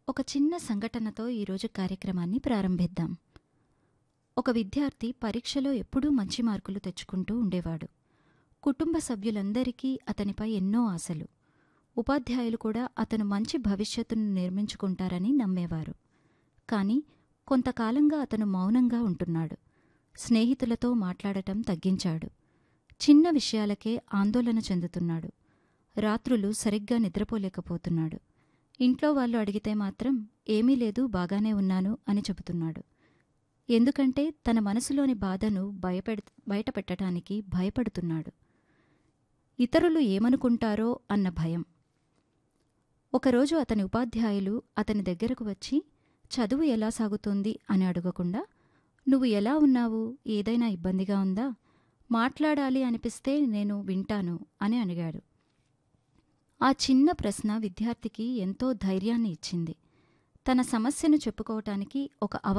ఒక చిన్న సంఘటనతో ఈరోజు కార్యక్రమాన్ని ప్రారంభిద్దాం ఒక విద్యార్థి పరీక్షలో ఎప్పుడూ మంచి మార్కులు తెచ్చుకుంటూ ఉండేవాడు కుటుంబ సభ్యులందరికీ అతనిపై ఎన్నో ఆశలు ఉపాధ్యాయులు కూడా అతను మంచి భవిష్యత్తును నిర్మించుకుంటారని నమ్మేవారు కాని కొంతకాలంగా అతను మౌనంగా ఉంటున్నాడు స్నేహితులతో మాట్లాడటం తగ్గించాడు చిన్న విషయాలకే ఆందోళన చెందుతున్నాడు రాత్రులు సరిగ్గా నిద్రపోలేకపోతున్నాడు ఇంట్లో వాళ్ళు అడిగితే మాత్రం ఏమీ లేదు బాగానే ఉన్నాను అని చెబుతున్నాడు ఎందుకంటే తన మనసులోని బాధను భయపెడ బయటపెట్టడానికి భయపడుతున్నాడు ఇతరులు ఏమనుకుంటారో అన్న భయం ఒకరోజు అతని ఉపాధ్యాయులు అతని దగ్గరకు వచ్చి చదువు ఎలా సాగుతోంది అని అడగకుండా నువ్వు ఎలా ఉన్నావు ఏదైనా ఇబ్బందిగా ఉందా మాట్లాడాలి అనిపిస్తే నేను వింటాను అని అడిగాడు ఆ చిన్న ప్రశ్న విద్యార్థికి ఎంతో ధైర్యాన్ని ఇచ్చింది తన సమస్యను చెప్పుకోవటానికి ఒక అవ